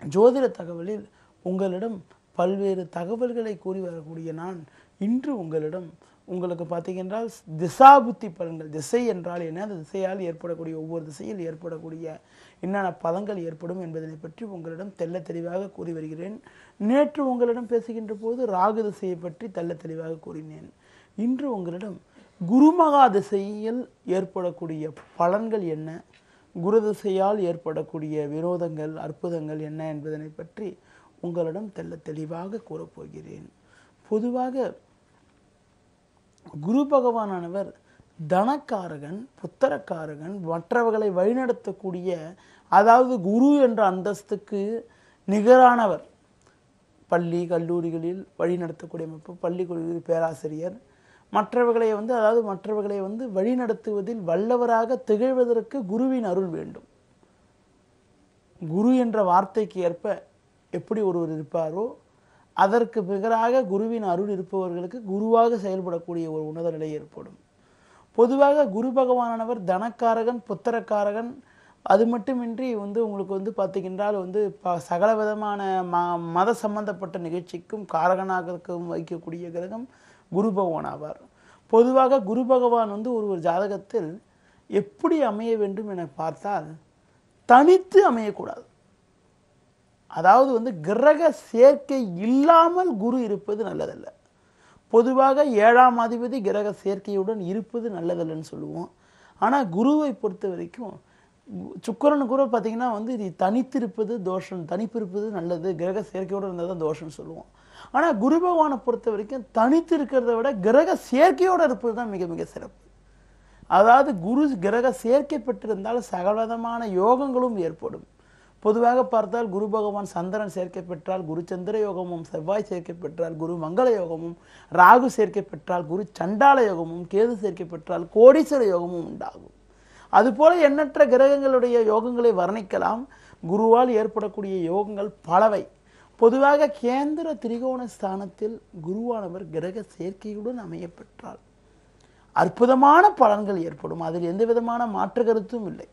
ஜோதிட தகவலில் உங்களிடம் பல்வேறு தகவல்களை கூறி வரக்கூடிய நான் இன்று உங்களிடம் உங்களுக்கு பார்த்தீங்கன்றால் திசாபுத்தி பலன்கள் திசை என்றால் என்ன அந்த திசையால் ஏற்படக்கூடிய ஒவ்வொரு திசையில் ஏற்படக்கூடிய என்னென்ன பலன்கள் ஏற்படும் என்பதனை பற்றி உங்களிடம் தெள்ள தெளிவாக கூறி வருகிறேன் நேற்று உங்களிடம் பேசுகின்ற போது ராகு திசையை பற்றி தெள்ள தெளிவாக கூறினேன் இன்று உங்களிடம் குருமகா திசையில் ஏற்படக்கூடிய பலன்கள் என்ன குரு திசையால் ஏற்படக்கூடிய விரோதங்கள் அற்புதங்கள் என்ன என்பதனை பற்றி உங்களிடம் தெள்ள தெளிவாக கூறப்போகிறேன் பொதுவாக குரு பகவானானவர் தனக்காரகன் புத்திரக்காரகன் மற்றவர்களை வழிநடத்தக்கூடிய அதாவது குரு என்ற அந்தஸ்துக்கு நிகரானவர் பள்ளி கல்லூரிகளில் வழிநடத்தக்கூடிய அமைப்பு பள்ளி கல்லூரி பேராசிரியர் மற்றவர்களை வந்து அதாவது மற்றவர்களை வந்து வழிநடத்துவதில் வல்லவராக திகழ்வதற்கு குருவின் அருள் வேண்டும் குரு என்ற வார்த்தைக்கு ஏற்ப எப்படி ஒருவர் இருப்பாரோ அதற்கு பிகராக குருவின் அருள் இருப்பவர்களுக்கு குருவாக செயல்படக்கூடிய ஒரு உன்னத நிலை ஏற்படும் பொதுவாக குரு பகவானவர் தனக்காரகன் புத்திரக்காரகன் அது மட்டுமின்றி வந்து உங்களுக்கு வந்து பார்த்தீங்கன்றால் வந்து ப சகல விதமான ம மத சம்பந்தப்பட்ட நிகழ்ச்சிக்கும் காரகனாக இருக்கும் வைக்கக்கூடிய கிரகம் குரு பகவான் ஆவார் பொதுவாக குரு பகவான் வந்து ஒரு ஒரு ஜாதகத்தில் எப்படி அமைய வேண்டும் என பார்த்தால் தனித்து அமையக்கூடாது அதாவது வந்து கிரக சேர்க்கை இல்லாமல் குரு இருப்பது நல்லதல்ல பொதுவாக ஏழாம் அதிபதி கிரக சேர்க்கையுடன் இருப்பது நல்லதல்லன்னு சொல்லுவோம் ஆனால் குருவை பொறுத்த வரைக்கும் கு- சுக்கிரன் கூட பார்த்தீங்கன்னா வந்து இது தனித்திருப்பது தோஷம் தனிப்பு இருப்பது நல்லது கிரக சேர்க்கையோடு இருந்தால் தான் தோஷம்னு சொல்லுவோம் ஆனால் குரு பகவானை பொறுத்த வரைக்கும் தனித்து இருக்கிறத விட கிரக சேர்க்கையோடு இருப்பது தான் மிக மிக சிறப்பு அதாவது குரு கிரக சேர்க்கை பெற்றிருந்தால் சகலவிதமான யோகங்களும் ஏற்படும் பொதுவாக பார்த்தால் குரு பகவான் சந்திரன் சேர்க்கை பெற்றால் குரு சந்திர யோகமும் செவ்வாய் சேர்க்கை பெற்றால் குரு மங்கள யோகமும் ராகு சேர்க்கை பெற்றால் குரு சண்டால யோகமும் கேது சேர்க்கை பெற்றால் கோடீஸ்வர யோகமும் உண்டாகும் அதுபோல எண்ணற்ற கிரகங்களுடைய யோகங்களை வர்ணிக்கலாம் குருவால் ஏற்படக்கூடிய யோகங்கள் பலவை பொதுவாக கேந்திர திரிகோண ஸ்தானத்தில் குருவானவர் கிரக சேர்க்கையுடன் அமைய பெற்றால் அற்புதமான பலன்கள் ஏற்படும் அதில் எந்த விதமான மாற்று கருத்தும் இல்லை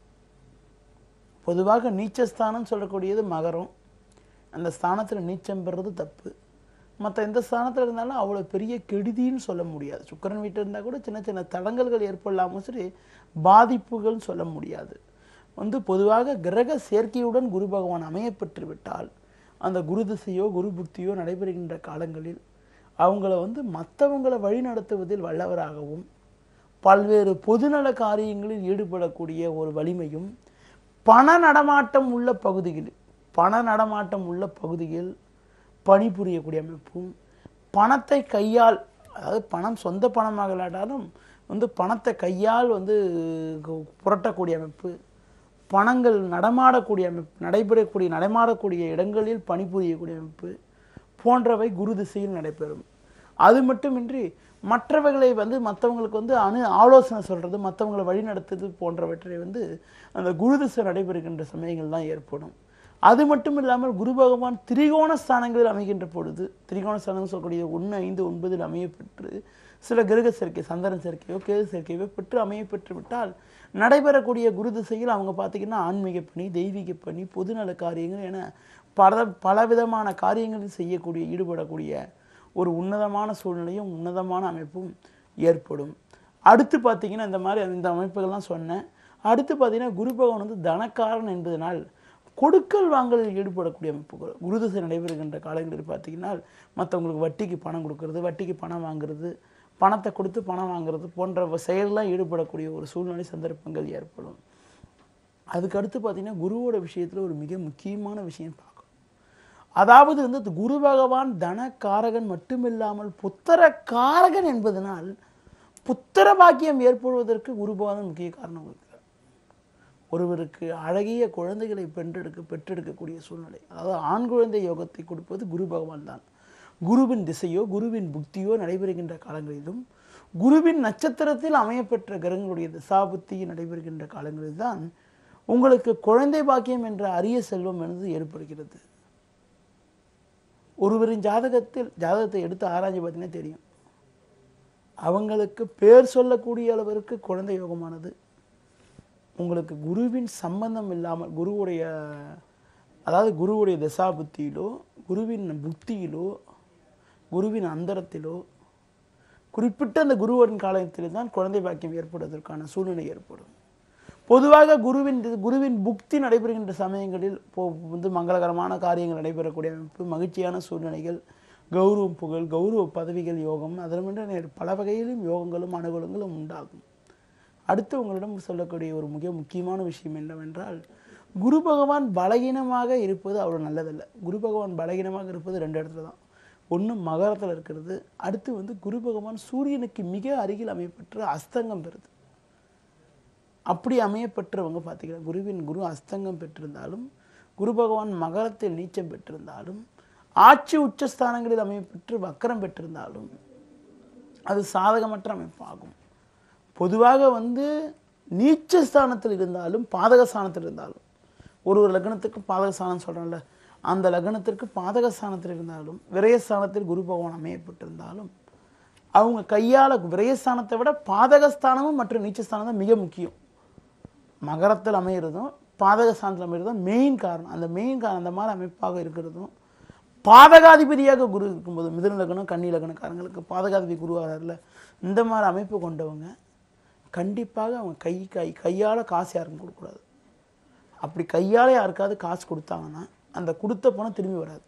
பொதுவாக நீச்சஸ்தானம் சொல்லக்கூடியது மகரம் அந்த ஸ்தானத்தில் நீச்சம் பெறுறது தப்பு மற்ற எந்த ஸ்தானத்தில் இருந்தாலும் அவ்வளோ பெரிய கெடுதின்னு சொல்ல முடியாது சுக்கிரன் வீட்டில் இருந்தால் கூட சின்ன சின்ன தடங்கல்கள் ஏற்படலாமல் சரி பாதிப்புகள் சொல்ல முடியாது வந்து பொதுவாக கிரக சேர்க்கையுடன் குரு பகவான் அமைய பெற்று விட்டால் அந்த குரு திசையோ குரு புக்தியோ நடைபெறுகின்ற காலங்களில் அவங்கள வந்து மற்றவங்களை வழிநடத்துவதில் வல்லவராகவும் பல்வேறு பொதுநல காரியங்களில் ஈடுபடக்கூடிய ஒரு வலிமையும் பண நடமாட்டம் உள்ள பகுதிகளில் பண நடமாட்டம் உள்ள பகுதியில் பணிபுரியக்கூடிய அமைப்பும் பணத்தை கையால் அதாவது பணம் சொந்த பணமாக இல்லாட்டாலும் வந்து பணத்தை கையால் வந்து கு- புரட்டக்கூடிய அமைப்பு பணங்கள் நடமாடக்கூடிய அமைப்பு நடைபெறக்கூடிய நடமாடக்கூடிய இடங்களில் பணிபுரியக்கூடிய அமைப்பு போன்றவை குரு திசையில் நடைபெறும் அது மட்டுமின்றி மற்றவர்களை வந்து மற்றவங்களுக்கு வந்து அணு ஆலோசனை சொல்றது மற்றவங்களை வழிநடத்துறது போன்றவற்றை வந்து அந்த குரு திசை நடைபெறுகின்ற சமயங்கள் தான் ஏற்படும் அது மட்டும் இல்லாமல் குரு பகவான் திரிகோண ஸ்தானங்களில் அமைகின்ற பொழுது திரிகோண ஸ்தானம் சொல்லக்கூடிய ஒன்று ஐந்து ஒன்பதில் அமைய பெற்று சில கிரக சேர்க்கை சந்திரன் சேர்க்கையோ கேது சேர்க்கையோ பெற்று அமைய பெற்று விட்டால் நடைபெறக்கூடிய குரு திசையில் அவங்க பார்த்தீங்கன்னா ஆன்மீக பணி தெய்வீக பணி பொதுநல காரியங்கள் என பல பலவிதமான காரியங்களில் செய்யக்கூடிய ஈடுபடக்கூடிய ஒரு உன்னதமான சூழ்நிலையும் உன்னதமான அமைப்பும் ஏற்படும் அடுத்து பார்த்தீங்கன்னா இந்த மாதிரி இந்த அமைப்புகள்லாம் சொன்னேன் அடுத்து பார்த்தீங்கன்னா குரு பகவான் வந்து தனக்காரன் என்பதனால் கொடுக்கல் வாங்கலில் ஈடுபடக்கூடிய அமைப்புகள் குருதிசை நடைபெறுகின்ற காலங்களில் பார்த்தீங்கன்னா மற்றவங்களுக்கு வட்டிக்கு பணம் கொடுக்கறது வட்டிக்கு பணம் வாங்குறது பணத்தை கொடுத்து பணம் வாங்குறது போன்ற செயலெல்லாம் ஈடுபடக்கூடிய ஒரு சூழ்நிலை சந்தர்ப்பங்கள் ஏற்படும் அதுக்கு அடுத்து பார்த்தீங்கன்னா குருவோட விஷயத்தில் ஒரு மிக முக்கியமான விஷயம் பார்க்கணும் அதாவது வந்து இந்த குரு பகவான் தனக்காரகன் மட்டுமில்லாமல் புத்திர காரகன் என்பதனால் புத்திர பாக்கியம் ஏற்படுவதற்கு குரு பகவான் முக்கிய காரணம் இருக்கிறார் ஒருவருக்கு அழகிய குழந்தைகளை பெற்றெடுக்க பெற்றெடுக்கக்கூடிய சூழ்நிலை அதாவது ஆண் குழந்தை யோகத்தை கொடுப்பது குரு பகவான் தான் குருவின் திசையோ குருவின் புக்தியோ நடைபெறுகின்ற காலங்களிலும் குருவின் நட்சத்திரத்தில் அமையப்பெற்ற கிரகங்களுடைய திசாபுத்தி நடைபெறுகின்ற காலங்களில் தான் உங்களுக்கு குழந்தை பாக்கியம் என்ற அரிய செல்வம் என்பது ஏற்படுகிறது ஒருவரின் ஜாதகத்தில் ஜாதகத்தை எடுத்து ஆராய்ச்சி பார்த்தீங்கன்னா தெரியும் அவங்களுக்கு பேர் சொல்லக்கூடிய அளவிற்கு குழந்தை யோகமானது உங்களுக்கு குருவின் சம்பந்தம் இல்லாமல் குருவுடைய அதாவது குருவுடைய தசாபுத்தியிலோ குருவின் புக்தியிலோ குருவின் அந்தரத்திலோ குறிப்பிட்ட அந்த குருவின் காலத்தில் தான் குழந்தை பாக்கியம் ஏற்படுவதற்கான சூழ்நிலை ஏற்படும் பொதுவாக குருவின் குருவின் புக்தி நடைபெறுகின்ற சமயங்களில் இப்போ வந்து மங்களகரமான காரியங்கள் நடைபெறக்கூடிய அமைப்பு மகிழ்ச்சியான சூழ்நிலைகள் கௌரவம் புகழ் கௌரவ பதவிகள் யோகம் அதில் பல வகையிலும் யோகங்களும் அனுகூலங்களும் உண்டாகும் அடுத்து உங்களிடம் சொல்லக்கூடிய ஒரு மிக முக்கியமான விஷயம் என்னவென்றால் குரு பகவான் பலகீனமாக இருப்பது அவ்வளோ நல்லதல்ல குரு பகவான் பலகீனமாக இருப்பது ரெண்டு இடத்துல தான் ஒன்று மகரத்தில் இருக்கிறது அடுத்து வந்து குரு பகவான் சூரியனுக்கு மிக அருகில் அமையப்பெற்ற அஸ்தங்கம் பெறுது அப்படி அமையப்பெற்றவங்க பார்த்தீங்கன்னா குருவின் குரு அஸ்தங்கம் பெற்றிருந்தாலும் குரு பகவான் மகரத்தில் நீச்சம் பெற்றிருந்தாலும் ஆட்சி உச்சஸ்தானங்களில் அமையப்பெற்று வக்கரம் பெற்றிருந்தாலும் அது சாதகமற்ற அமைப்பாகும் பொதுவாக வந்து நீச்ச ஸ்தானத்தில் இருந்தாலும் பாதக ஸ்தானத்தில் இருந்தாலும் ஒரு ஒரு லக்னத்துக்கு பாதக ஸ்தானம் சொல்கிறோம்ல அந்த லக்னத்திற்கு பாதக ஸ்தானத்தில் இருந்தாலும் விரயஸ்தானத்தில் குரு பகவான் அமையப்பட்டிருந்தாலும் அவங்க கையால் விரயஸ்தானத்தை விட பாதகஸ்தானமும் மற்றும் நீச்சஸ்தானம் தான் மிக முக்கியம் மகரத்தில் அமையிறதும் பாதகஸ்தானத்தில் அமையிறதும் மெயின் காரணம் அந்த மெயின் காரணம் அந்த மாதிரி அமைப்பாக இருக்கிறதும் பாதகாதிபதியாக குரு இருக்கும்போது மிதுன லக்னம் கன்னி லக்னக்காரங்களுக்கு பாதகாதிபதி குருவாகிறதுல இந்த மாதிரி அமைப்பு கொண்டவங்க கண்டிப்பாக அவங்க கை கை கையால் காசு யாருக்கும் கொடுக்கக்கூடாது அப்படி கையால் யாருக்காவது காசு கொடுத்தாங்கன்னா அந்த கொடுத்த பணம் திரும்பி வராது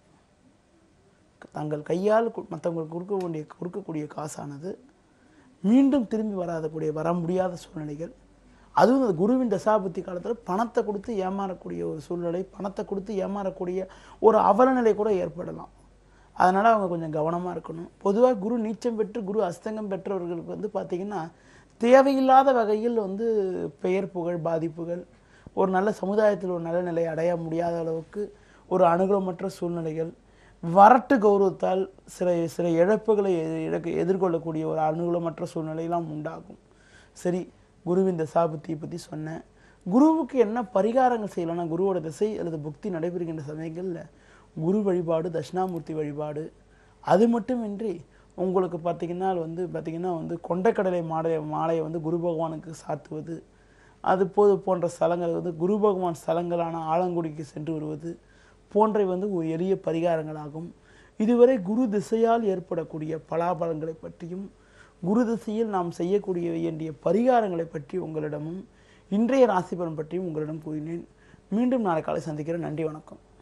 தங்கள் கையால் கு- மற்றவங்களுக்கு கொடுக்க வேண்டிய கொடுக்கக்கூடிய காசானது மீண்டும் திரும்பி வராதக்கூடிய வர முடியாத சூழ்நிலைகள் அதுவும் அந்த குருவின் தசாபுத்தி காலத்தில் பணத்தை கொடுத்து ஏமாறக்கூடிய ஒரு சூழ்நிலை பணத்தை கொடுத்து ஏமாறக்கூடிய ஒரு அவலநிலை கூட ஏற்படலாம் அதனால் அவங்க கொஞ்சம் கவனமாக இருக்கணும் பொதுவாக குரு நீச்சம் பெற்று குரு அஸ்தங்கம் பெற்றவர்களுக்கு வந்து பார்த்திங்கன்னா தேவையில்லாத வகையில் வந்து பெயர் புகழ் பாதிப்புகள் ஒரு நல்ல சமுதாயத்தில் ஒரு நல்ல நிலையை அடைய முடியாத அளவுக்கு ஒரு அனுகூலமற்ற சூழ்நிலைகள் வரட்டு கௌரவத்தால் சில சில இழப்புகளை எ- இழக்க- எதிர்கொள்ளக்கூடிய ஒரு அனுகூலமற்ற சூழ்நிலையெல்லாம் உண்டாகும் சரி குருவின் தசாபுத்தியை பற்றி சொன்னேன் குருவுக்கு என்ன பரிகாரங்கள் செய்யலாம்னா குருவோட திசை அல்லது புக்தி நடைபெறுகின்ற சமயங்களில் குரு வழிபாடு தட்சிணாமூர்த்தி வழிபாடு அது மட்டுமின்றி உங்களுக்கு பார்த்தீங்கன்னா வந்து பார்த்தீங்கன்னா வந்து கொண்டைக்கடலை மாலை மாலையை வந்து குரு பகவானுக்கு சாத்துவது அது போது போன்ற ஸ்தலங்கள் வந்து குரு பகவான் ஸ்தலங்களான ஆலங்குடிக்கு சென்று வருவது போன்றவை வந்து ஒரு எளிய பரிகாரங்களாகும் இதுவரை குரு திசையால் ஏற்படக்கூடிய பலாபலங்களை பற்றியும் குரு திசையில் நாம் செய்யக்கூடிய வேண்டிய பரிகாரங்களை பற்றி உங்களிடமும் இன்றைய ராசி பலன் பற்றியும் உங்களிடம் கூறினேன் மீண்டும் நாளை காலை சந்திக்கிறேன் நன்றி வணக்கம்